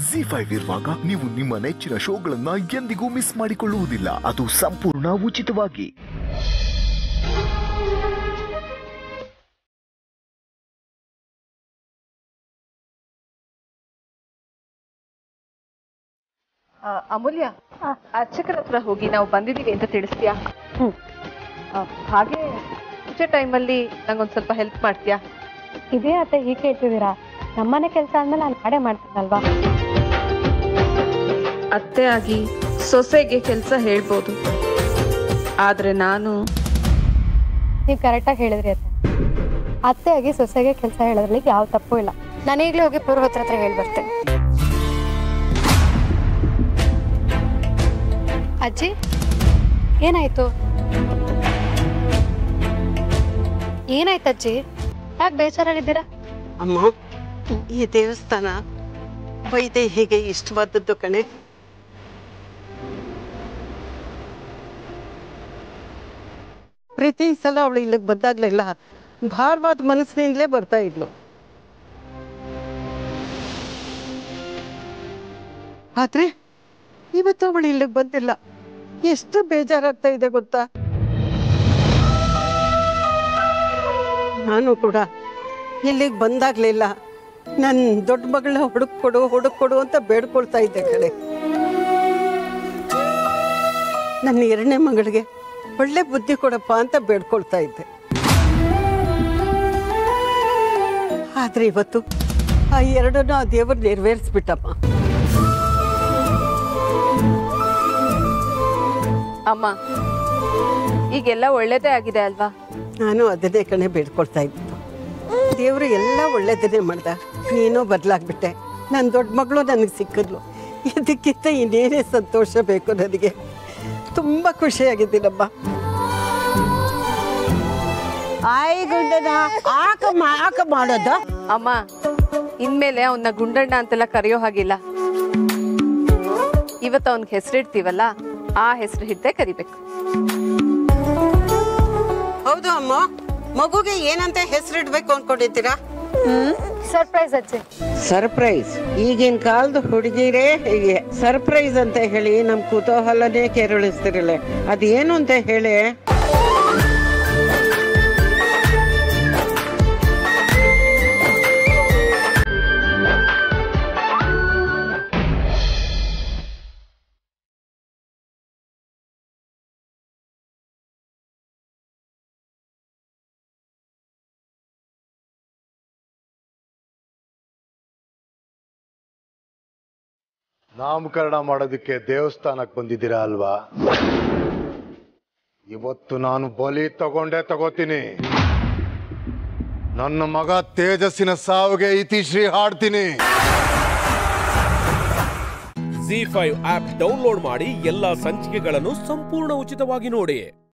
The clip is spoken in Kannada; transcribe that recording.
ಜಿ ಫೈವ್ ಇರುವಾಗ ನೀವು ನಿಮ್ಮ ನೆಚ್ಚಿನ ಶೋಗಳನ್ನ ಎಂದಿಗೂ ಮಿಸ್ ಮಾಡಿಕೊಳ್ಳುವುದಿಲ್ಲ ಅದು ಸಂಪೂರ್ಣ ಉಚಿತವಾಗಿ ಆ, ಅಮೂಲ್ಯ ಅರ್ಚಕರ ಹತ್ರ ಹೋಗಿ ನಾವು ಬಂದಿದ್ದೀವಿ ಅಂತ ತಿಳಿಸ್ತೀಯಾ ಆ, ಹಾಗೆ ಪೂಜೆ ಟೈಮಲ್ಲಿ ನಂಗೊಂದು ಸ್ವಲ್ಪ ಹೆಲ್ಪ್ ಮಾಡ್ತೀಯಾ ಇದೇ ಅತ್ತೆ ಹೀಗೆ ಕೇಳ್ತಿದ್ದೀರಾ ನಮ್ಮನೆ ಕೆಲಸ ಅಂದ್ಮೇಲೆ ನಾನು ಮಾಡೇ ಮಾಡ್ತೀನಲ್ವಾ ಅತ್ತೆ ಆಗಿ ಸೊಸೆಗೆ ಕೆಲಸ ಹೇಳ್ಬೋದು ಆದ್ರೆ ನಾನು ನೀವು ಕರೆಕ್ಟಾಗಿ ಹೇಳಿದ್ರಿ ಅತ್ತೆ ಅತ್ತೆ ಆಗಿ ಸೊಸೆಗೆ ಕೆಲಸ ಹೇಳೋದ್ರಲ್ಲಿ ಯಾವ ತಪ್ಪು ಇಲ್ಲ ನಾನು ಈಗಲೇ ಹೋಗಿ ಪೂರ್ವತ್ರ ಹತ್ರ ಹೇಳಿ ಬರ್ತೇನೆ ಅಜ್ಜಿ ಏನಾಯ್ತು ಏನಾಯ್ತು ಅಜ್ಜಿ ಯಾಕೆ ಬೇಜಾರಾಗಿದ್ದೀರಾ ಅಮ್ಮ ಈ ದೇವಸ್ಥಾನ ವೈದೇಹಿಗೆ ಇಷ್ಟವಾದದ್ದು ಕಣೆ ಪ್ರತಿ ಸಲ ಅವಳು ಇಲ್ಲಿಗೆ ಬಂದಾಗ್ಲೆಲ್ಲ ಭಾರವಾದ ಮನಸ್ಸಿನಿಂದಲೇ ಬರ್ತಾ ಇದ್ಲು ಆದ್ರೆ ಇವತ್ತು ಅವಳು ಇಲ್ಲಿಗೆ ಬಂದಿಲ್ಲ ಎಷ್ಟು ಬೇಜಾರಾಗ್ತಾ ಇದೆ ಗೊತ್ತಾ ನಾನು ಕೂಡ ಇಲ್ಲಿಗೆ ಬಂದಾಗ್ಲಿಲ್ಲ ನನ್ನ ದೊಡ್ಡ ಮಗಳ ಹುಡುಕೊಡು ಹುಡುಕೊಡು ಅಂತ ಬೇಡ್ಕೊಳ್ತಾ ಇದ್ದೆ ಕಡೆ ನನ್ನ ಎರಡನೇ ಮಗಳಿಗೆ ಒಳ್ಳೆ ಬುದ್ಧಿ ಕೊಡಪ್ಪ ಅಂತ ಬೇಡ್ಕೊಳ್ತಾ ಇದ್ದೆ ಆದ್ರೆ ಇವತ್ತು ಆ ಎರಡನ್ನೂ ಆ ದೇವರು ನೆರವೇರಿಸ್ಬಿಟ್ಟಮ್ಮ ಅಮ್ಮ ಈಗೆಲ್ಲ ಒಳ್ಳೇದೇ ಆಗಿದೆ ಅಲ್ವಾ ನಾನು ಅದನ್ನೇ ಕಣೆ ಬೇಡ್ಕೊಳ್ತಾ ಇದ್ದಿದ್ದು ದೇವರು ಎಲ್ಲ ಒಳ್ಳೇದನ್ನೇ ಮಾಡ್ದ ನೀನು ಬದಲಾಗ್ಬಿಟ್ಟೆ ನನ್ನ ದೊಡ್ಡ ಮಗಳು ನನಗೆ ಸಿಕ್ಕಿದ್ಲು ಇದಕ್ಕಿಂತ ಇನ್ನೇನೇ ಸಂತೋಷ ಬೇಕು ನನಗೆ ತುಂಬ ಖುಷಿಯಾಗಿದ್ದೀನಮ್ಮ ಆಯ್ ಗುಂಡನ ಆಕ ಆಕ ಮಾಡೋದು ಅಮ್ಮ ಇನ್ಮೇಲೆ ಅವನ್ನ ಗುಂಡಣ್ಣ ಅಂತೆಲ್ಲ ಕರೆಯೋ ಹಾಗಿಲ್ಲ ಇವತ್ತು ಅವನ್ಗೆ ಹೆಸರಿಡ್ತೀವಲ್ಲ ಆ ಹೆಸರು ಹಿಡ್ದೆ ಕರಿಬೇಕು ಹೌದು ಅಮ್ಮ ಮಗುಗೆ ಏನಂತ ಹೆಸರಿಡ್ಬೇಕು ಅನ್ಕೊಂಡಿದ್ದೀರಾ ಸರ್ಪ್ರೈಸ್ ಅಜ್ಜಿ ಸರ್ಪ್ರೈಸ್ ಈಗಿನ ಕಾಲದ ಹುಡುಗಿರೇ ಹೀಗೆ ಸರ್ಪ್ರೈಸ್ ಅಂತ ಹೇಳಿ ನಮ್ ಕುತೂಹಲನೇ ಕೆರಳಿಸ್ತಿರಲ್ಲ ಅದೇನು ಅಂತ ಹೇಳಿ ನಾಮಕರಣ ಮಾಡೋದಕ್ಕೆ ದೇವಸ್ಥಾನಕ್ಕೆ ಬಂದಿದ್ದೀರಾ ಅಲ್ವಾ ಇವತ್ತು ನಾನು ಬಲಿ ತಗೊಂಡೇ ತಗೋತೀನಿ ನನ್ನ ಮಗ ತೇಜಸ್ಸಿನ ಸಾವಿಗೆ ಇತಿಶ್ರೀ ಹಾಡ್ತೀನಿ ಜಿ ಫೈವ್ ಆಪ್ ಡೌನ್ಲೋಡ್ ಮಾಡಿ ಎಲ್ಲಾ ಸಂಚಿಕೆಗಳನ್ನು ಸಂಪೂರ್ಣ ಉಚಿತವಾಗಿ ನೋಡಿ